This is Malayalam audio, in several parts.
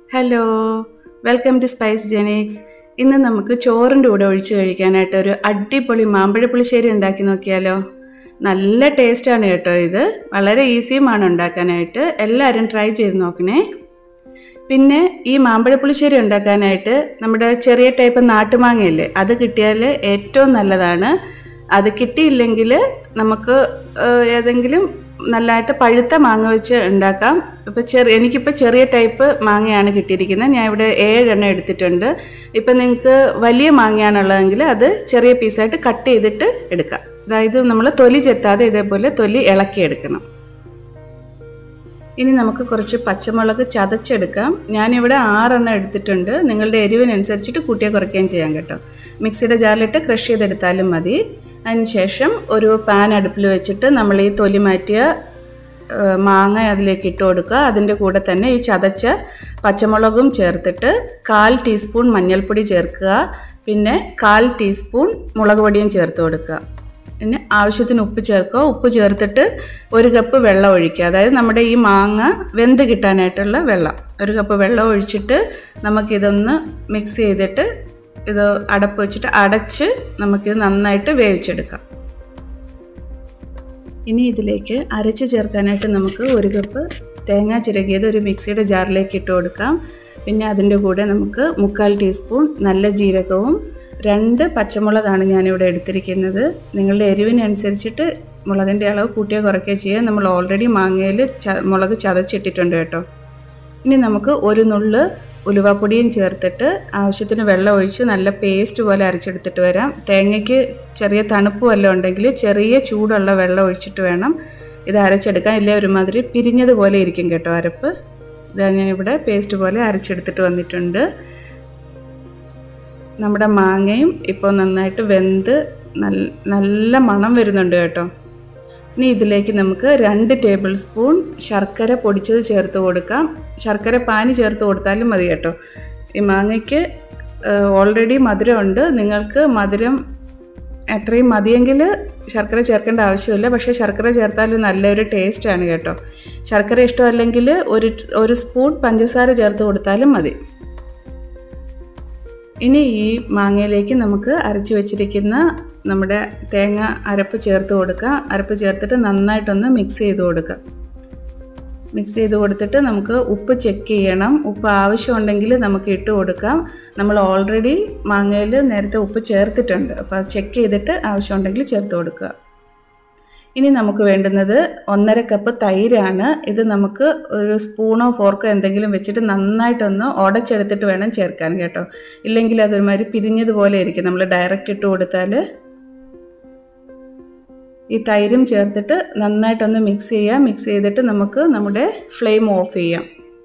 hello welcome to spice genix ഇന്ന് നമുക്ക് ചോറിൻ്റെ കൂടെ ഒഴിച്ച് കഴിക്കാനായിട്ട് ഒരു അടിപൊളി മാമ്പഴ പുളിശ്ശേരി ഉണ്ടാക്കി നോക്കിയാലോ നല്ല ടേസ്റ്റാണ് കേട്ടോ ഇത് വളരെ ഈസിയുമാണ് ഉണ്ടാക്കാനായിട്ട് എല്ലാവരും ട്രൈ ചെയ്ത് നോക്കണേ പിന്നെ ഈ മാമ്പഴ പുളിശ്ശേരി ഉണ്ടാക്കാനായിട്ട് നമ്മുടെ ചെറിയ ടൈപ്പ് നാട്ടുമാങ്ങയില്ലേ അത് കിട്ടിയാൽ ഏറ്റവും നല്ലതാണ് അത് കിട്ടിയില്ലെങ്കിൽ നമുക്ക് ഏഹ്, ഏതെങ്കിലും നല്ലതായിട്ട് പഴുത്ത മാങ്ങ വെച്ച് ഉണ്ടാക്കാം ഇപ്പോൾ ചെറിയ എനിക്കിപ്പോൾ ചെറിയ ടൈപ്പ് മാങ്ങയാണ് കിട്ടിയിരിക്കുന്നത് ഞാൻ ഇവിടെ ഏഴെണ്ണം എടുത്തിട്ടുണ്ട് ഇപ്പം നിങ്ങൾക്ക് വലിയ മാങ്ങയാണുള്ളതെങ്കിൽ അത് ചെറിയ പീസായിട്ട് കട്ട് ചെയ്തിട്ട് എടുക്കാം അതായത് നമ്മൾ തൊലി ചെത്താതെ ഇതേപോലെ തൊലി ഇളക്കിയെടുക്കണം ഇനി നമുക്ക് കുറച്ച് പച്ചമുളക് ചതച്ചെടുക്കാം ഞാനിവിടെ ആറെണ്ണം എടുത്തിട്ടുണ്ട് നിങ്ങളുടെ എരിവിനനുസരിച്ചിട്ട് കൂട്ടിയോ കുറയ്ക്കുകയും ചെയ്യാം കേട്ടോ മിക്സിയുടെ ജാറിലിട്ട് ക്രഷ് ചെയ്തെടുത്താലും മതി അതിനുശേഷം ഒരു പാൻ അടുപ്പിൽ വെച്ചിട്ട് നമ്മൾ ഈ തൊലി മാറ്റിയ ആ, മാങ്ങ അതിലേക്ക് ഇട്ട് കൊടുക്കുക അതിൻ്റെ കൂടെ തന്നെ ഈ ചതച്ച പച്ചമുളകും ചേർത്തിട്ട് കാൽ ടീസ്പൂൺ മഞ്ഞൾപ്പൊടി ചേർക്കുക പിന്നെ കാൽ ടീസ്പൂൺ മുളക് പൊടിയും ചേർത്ത് കൊടുക്കുക പിന്നെ ആവശ്യത്തിന് ഉപ്പ് ചേർക്കുക ഉപ്പ് ചേർത്തിട്ട് ഒരു കപ്പ് വെള്ളം ഒഴിക്കുക അതായത് നമ്മുടെ ഈ മാങ്ങ വെന്ത് കിട്ടാനായിട്ടുള്ള വെള്ളം ഒരു കപ്പ് വെള്ളം ഒഴിച്ചിട്ട് നമുക്കിതൊന്ന് മിക്സ് ചെയ്തിട്ട് ഇത് അടപ്പ് വെച്ചിട്ട് അടച്ച് നമുക്കിത് നന്നായിട്ട് വേവിച്ചെടുക്കാം ഇനി ഇതിലേക്ക് അരച്ച് ചേർക്കാനായിട്ട് നമുക്ക് ഒരു കപ്പ് തേങ്ങ ചിരകിയത് ഒരു മിക്സിയുടെ ജാറിലേക്ക് ഇട്ട് കൊടുക്കാം പിന്നെ അതിൻ്റെ കൂടെ നമുക്ക് മുക്കാൽ ടീസ്പൂൺ നല്ല ജീരകവും രണ്ട് പച്ചമുളകാണ് ഞാനിവിടെ എടുത്തിരിക്കുന്നത് നിങ്ങളുടെ എരിവിനനുസരിച്ചിട്ട് മുളകിൻ്റെ അളവ് കൂട്ടിയോ കുറയ്ക്കുകയോ ചെയ്യുക നമ്മൾ ഓൾറെഡി മാങ്ങയിൽ ച മുളക് ചതച്ചിട്ടിട്ടുണ്ട് കേട്ടോ ഇനി നമുക്ക് ഒരു നുള്ള് ഉലുവാപ്പൊടിയും ചേർത്തിട്ട് ആവശ്യത്തിന് വെള്ളം ഒഴിച്ച് നല്ല പേസ്റ്റ് പോലെ അരച്ചെടുത്തിട്ട് വരാം തേങ്ങയ്ക്ക് ചെറിയ തണുപ്പ് വല്ലതും ഉണ്ടെങ്കിൽ ചെറിയ ചൂടുള്ള വെള്ളം ഒഴിച്ചിട്ട് വേണം ഇത് അരച്ചെടുക്കാൻ ഇല്ലേ ഒരുമാതിരി പിരിഞ്ഞതുപോലെ ഇരിക്കും കേട്ടോ അരപ്പ് ഇതാ ഞാനിവിടെ പേസ്റ്റ് പോലെ അരച്ചെടുത്തിട്ട് വന്നിട്ടുണ്ട് നമ്മുടെ മാങ്ങയും ഇപ്പോൾ നന്നായിട്ട് വെന്ത് നല്ല നല്ല മണം വരുന്നുണ്ട് കേട്ടോ ഇനി ഇതിലേക്ക് നമുക്ക് രണ്ട് ടേബിൾ സ്പൂൺ ശർക്കര പൊടിച്ചത് ചേർത്ത് കൊടുക്കാം ശർക്കര പാനി ചേർത്ത് കൊടുത്താലും മതി കേട്ടോ ഈ മാങ്ങയ്ക്ക് ഓൾറെഡി മധുരമുണ്ട് നിങ്ങൾക്ക് മധുരം എത്രയും മതിയെങ്കിൽ ശർക്കര ചേർക്കേണ്ട ആവശ്യമില്ല പക്ഷേ ശർക്കര ചേർത്താൽ നല്ലൊരു ടേസ്റ്റാണ് കേട്ടോ ശർക്കര ഇഷ്ടമല്ലെങ്കിൽ ഒരു ഒരു സ്പൂൺ പഞ്ചസാര ചേർത്ത് കൊടുത്താലും മതി ഇനി ഈ മാങ്ങയിലേക്ക് നമുക്ക് അരച്ചു വെച്ചിരിക്കുന്ന നമ്മുടെ തേങ്ങ അരപ്പ് ചേർത്ത് കൊടുക്കുക അരപ്പ് ചേർത്തിട്ട് നന്നായിട്ടൊന്ന് മിക്സ് ചെയ്ത് കൊടുക്കുക മിക്സ് ചെയ്ത് കൊടുത്തിട്ട് നമുക്ക് ഉപ്പ് ചെക്ക് ചെയ്യണം ഉപ്പ് ആവശ്യമുണ്ടെങ്കിൽ നമുക്ക് ഇട്ട് കൊടുക്കാം നമ്മൾ ഓൾറെഡി മാങ്ങയിൽ നേരത്തെ ഉപ്പ് ചേർത്തിട്ടുണ്ട് അപ്പോൾ അത് ചെക്ക് ചെയ്തിട്ട് ആവശ്യമുണ്ടെങ്കിൽ ചേർത്ത് കൊടുക്കുക ഇനി നമുക്ക് വേണ്ടുന്നത് ഒന്നര കപ്പ് തൈരാണ് ഇത് നമുക്ക് ഒരു സ്പൂണോ ഫോർക്കോ എന്തെങ്കിലും വെച്ചിട്ട് നന്നായിട്ടൊന്ന് ഉടച്ചെടുത്തിട്ട് വേണം ചേർക്കാൻ കേട്ടോ ഇല്ലെങ്കിൽ അതൊരുമാതിരി പിരിഞ്ഞതുപോലെ ഇരിക്കും നമ്മൾ ഡയറക്റ്റ് ഇട്ട് കൊടുത്താൽ ഈ തൈരും ചേർത്തിട്ട് നന്നായിട്ടൊന്ന് മിക്സ് ചെയ്യാം മിക്സ് ചെയ്തിട്ട് നമുക്ക് നമ്മുടെ ഫ്ലെയിം ഓഫ് ചെയ്യാം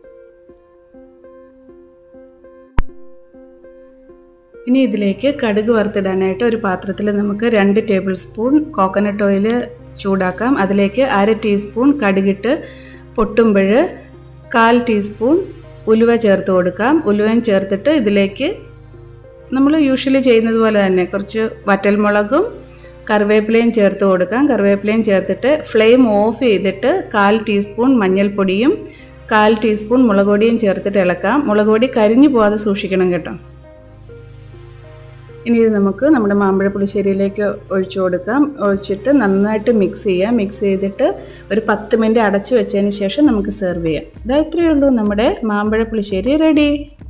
ഇനി ഇതിലേക്ക് കടുക് വറുത്തിടാനായിട്ട് ഒരു പാത്രത്തിൽ നമുക്ക് രണ്ട് ടേബിൾ സ്പൂൺ കോക്കനട്ട് ഓയിൽ ചൂടാക്കാം അതിലേക്ക് അര ടീസ്പൂൺ കടുകിട്ട് പൊട്ടുമ്പോൾ കാൽ ടീസ്പൂൺ ഉലുവ ചേർത്ത് കൊടുക്കാം ഉലുവയും ചേർത്തിട്ട് ഇതിലേക്ക് നമ്മൾ യൂഷ്വലി ചെയ്യുന്നത് പോലെ തന്നെ കുറച്ച് വറ്റൽമുളകും കറിവേപ്പിലയും ചേർത്ത് കൊടുക്കാം കറിവേപ്പിലയും ചേർത്തിട്ട് ഫ്ലെയിം ഓഫ് ചെയ്തിട്ട് കാൽ ടീസ്പൂൺ മഞ്ഞൾപ്പൊടിയും കാൽ ടീസ്പൂൺ മുളക് പൊടിയും ചേർത്തിട്ട് ഇളക്കാം മുളക് പൊടി കരിഞ്ഞു പോകാതെ സൂക്ഷിക്കണം കേട്ടോ ഇനി ഇത് നമുക്ക് നമ്മുടെ മാമ്പഴ പുളിശ്ശേരിയിലേക്ക് ഒഴിച്ചു കൊടുക്കാം ഒഴിച്ചിട്ട് നന്നായിട്ട് മിക്സ് ചെയ്യാം മിക്സ് ചെയ്തിട്ട് ഒരു പത്ത് മിനിറ്റ് അടച്ചു വെച്ചതിന് ശേഷം നമുക്ക് സെർവ് ചെയ്യാം ഇതാ ഇത്രയേ ഉള്ളൂ നമ്മുടെ മാമ്പഴ പുളിശ്ശേരി റെഡി